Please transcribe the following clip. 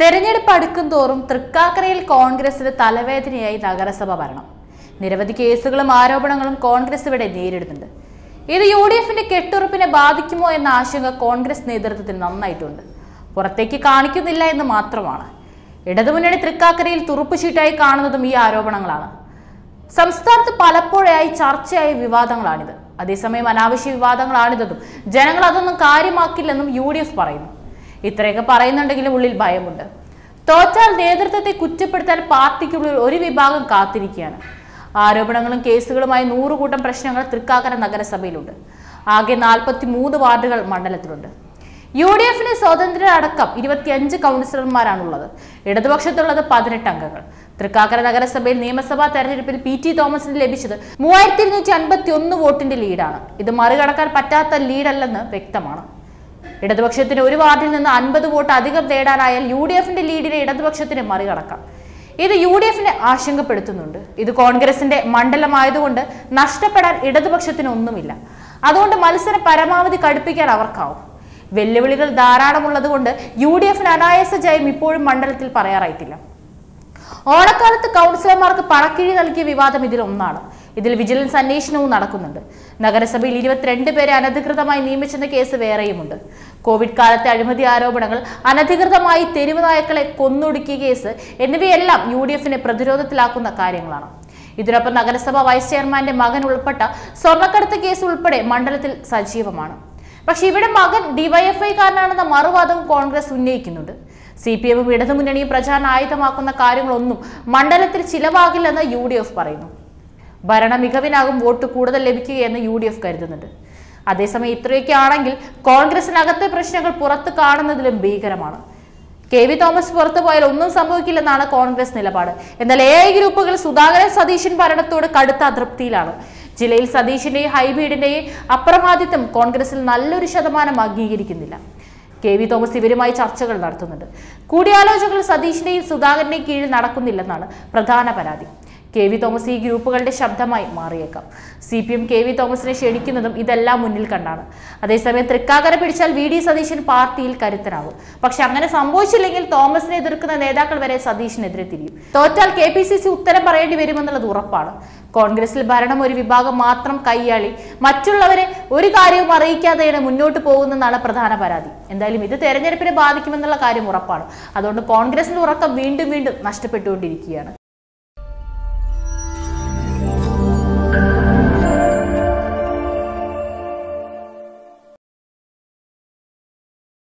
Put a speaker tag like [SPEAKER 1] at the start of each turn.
[SPEAKER 1] തെരഞ്ഞെടുപ്പ് അടുക്കും തോറും തൃക്കാക്കരയിൽ കോൺഗ്രസിന് തലവേദനയായി നഗരസഭ ഭരണം നിരവധി കേസുകളും ആരോപണങ്ങളും കോൺഗ്രസ് ഇവിടെ നേരിടുന്നുണ്ട് ഇത് യു ഡി എഫിന്റെ കെട്ടുറപ്പിനെ ബാധിക്കുമോ എന്ന ആശങ്ക കോൺഗ്രസ് നേതൃത്വത്തിൽ നന്നായിട്ടുണ്ട് പുറത്തേക്ക് കാണിക്കുന്നില്ല എന്ന് മാത്രമാണ് ഇടതുമുന്നണി തൃക്കാക്കരയിൽ തുറുപ്പുചീട്ടായി കാണുന്നതും ഈ ആരോപണങ്ങളാണ് സംസ്ഥാനത്ത് പലപ്പോഴായി ചർച്ചയായ വിവാദങ്ങളാണിത് അതേസമയം അനാവശ്യ വിവാദങ്ങളാണിതെന്നും ജനങ്ങൾ അതൊന്നും കാര്യമാക്കില്ലെന്നും യു ഡി എഫ് പറയുന്നു ഇത്രയൊക്കെ പറയുന്നുണ്ടെങ്കിലും ഉള്ളിൽ ഭയമുണ്ട് തോറ്റാൽ നേതൃത്വത്തെ കുറ്റപ്പെടുത്താൻ പാർട്ടിക്കുള്ളിൽ ഒരു വിഭാഗം കാത്തിരിക്കുകയാണ് ആരോപണങ്ങളും കേസുകളുമായി നൂറുകൂട്ടം പ്രശ്നങ്ങൾ തൃക്കാക്കര നഗരസഭയിലുണ്ട് ആകെ നാൽപ്പത്തി മൂന്ന് വാർഡുകൾ മണ്ഡലത്തിലുണ്ട് യു ഡി എഫിന് സ്വതന്ത്രരടക്കം ഇരുപത്തിയഞ്ച് കൗൺസിലർമാരാണുള്ളത് ഇടതുപക്ഷത്തുള്ളത് പതിനെട്ട് അംഗങ്ങൾ തൃക്കാക്കര നഗരസഭയിൽ നിയമസഭാ തെരഞ്ഞെടുപ്പിൽ പി ടി തോമസിന് ലഭിച്ചത് മൂവായിരത്തി ഇരുന്നൂറ്റി അൻപത്തി ഒന്ന് വോട്ടിന്റെ ലീഡാണ് ഇത് മറികടക്കാൻ പറ്റാത്ത ലീഡല്ലെന്ന് വ്യക്തമാണ് ഇടതുപക്ഷത്തിന് ഒരു വാർഡിൽ നിന്ന് അൻപത് വോട്ട് അധികം നേടാനായാൽ യു ഡി എഫിന്റെ ലീഡിനെ ഇടതുപക്ഷത്തിന് മറികടക്കാം ഇത് യു ഡി എഫിനെ ആശങ്കപ്പെടുത്തുന്നുണ്ട് ഇത് കോൺഗ്രസിന്റെ മണ്ഡലമായതുകൊണ്ട് നഷ്ടപ്പെടാൻ ഇടതുപക്ഷത്തിന് ഒന്നുമില്ല അതുകൊണ്ട് മത്സരം പരമാവധി കടുപ്പിക്കാൻ അവർക്കാവും വെല്ലുവിളികൾ ധാരാളമുള്ളതുകൊണ്ട് യു ഡി എഫിന് അനായാസ ജയം ഇപ്പോഴും മണ്ഡലത്തിൽ പറയാറായിട്ടില്ല ഓണക്കാലത്ത് കൗൺസിലർമാർക്ക് പണക്കിഴി നൽകിയ വിവാദം ഇതിൽ ഒന്നാണ് ഇതിൽ വിജിലൻസ് അന്വേഷണവും നടക്കുന്നുണ്ട് നഗരസഭയിൽ ഇരുപത്തിരണ്ട് പേരെ അനധികൃതമായി നിയമിച്ചെന്ന കേസ് വേറെയുമുണ്ട് കോവിഡ് കാലത്തെ അഴിമതി ആരോപണങ്ങൾ അനധികൃതമായി തെരുവ് നായക്കളെ കൊന്നൊടുക്കിയ കേസ് എന്നിവയെല്ലാം യു ഡി എഫിനെ പ്രതിരോധത്തിലാക്കുന്ന കാര്യങ്ങളാണ് ഇതിനൊപ്പം നഗരസഭ വൈസ് ചെയർമാന്റെ മകൻ ഉൾപ്പെട്ട സ്വർണ്ണക്കടത്ത് കേസ് ഉൾപ്പെടെ മണ്ഡലത്തിൽ സജീവമാണ് പക്ഷെ ഇവിടെ മകൻ ഡിവൈഎഫ്ഐക്കാരനാണെന്ന മറുവാദവും കോൺഗ്രസ് ഉന്നയിക്കുന്നുണ്ട് സി പി എമ്മും ഇടതുമുന്നണിയും പ്രചാരണ ആയുധമാക്കുന്ന കാര്യങ്ങളൊന്നും മണ്ഡലത്തിൽ ചിലവാകില്ലെന്ന് യു ഡി എഫ് പറയുന്നു ഭരണ മികവിനാകും വോട്ട് കൂടുതൽ ലഭിക്കുകയെന്ന് യു ഡി എഫ് കരുതുന്നുണ്ട് അതേസമയം ഇത്രയൊക്കെ ആണെങ്കിൽ കോൺഗ്രസിനകത്തെ പ്രശ്നങ്ങൾ പുറത്ത് കാണുന്നതിലും ഭീകരമാണ് കെ വി തോമസ് പുറത്തു പോയാൽ ഒന്നും സംഭവിക്കില്ലെന്നാണ് കോൺഗ്രസ് നിലപാട് എന്നാൽ എ ഐ ഗ്രൂപ്പുകൾ സുധാകരൻ സതീശൻ ഭരണത്തോട് കടുത്ത അതൃപ്തിയിലാണ് ജില്ലയിൽ സതീഷിന്റെയും ഹൈബീഡിന്റെയും അപ്രമാദിത്വം കോൺഗ്രസിൽ നല്ലൊരു ശതമാനം അംഗീകരിക്കുന്നില്ല കെ വി തോമസ് ഇവരുമായി ചർച്ചകൾ നടത്തുന്നുണ്ട് കൂടിയാലോചനകൾ സതീഷിന്റെയും സുധാകരന്റെയും കീഴിൽ നടക്കുന്നില്ലെന്നാണ് പ്രധാന പരാതി കെ വി തോമസ് ഈ ഗ്രൂപ്പുകളുടെ ശബ്ദമായി മാറിയേക്കാം C P M K V തോമസിനെ ക്ഷണിക്കുന്നതും ഇതെല്ലാം മുന്നിൽ കണ്ടാണ് അതേസമയം തൃക്കാക്കര പിടിച്ചാൽ വി ഡി സതീശൻ പാർട്ടിയിൽ കരുത്തനാകും പക്ഷെ അങ്ങനെ സംഭവിച്ചില്ലെങ്കിൽ തോമസിനെ എതിർക്കുന്ന നേതാക്കൾ വരെ സതീഷിനെതിരെ തിരിയും തോറ്റാൽ കെ പി സി സി ഉത്തരം പറയേണ്ടി വരുമെന്നുള്ളത് ഉറപ്പാണ് കോൺഗ്രസിൽ ഭരണം ഒരു വിഭാഗം മാത്രം കൈയാളി മറ്റുള്ളവരെ ഒരു കാര്യവും അറിയിക്കാതെയാണ് മുന്നോട്ട് പോകുന്നതെന്നാണ് പ്രധാന പരാതി എന്തായാലും ഇത് തെരഞ്ഞെടുപ്പിനെ ബാധിക്കുമെന്നുള്ള കാര്യം ഉറപ്പാണ് അതുകൊണ്ട് കോൺഗ്രസിന്റെ ഉറക്കം വീണ്ടും വീണ്ടും നഷ്ടപ്പെട്ടുകൊണ്ടിരിക്കുകയാണ്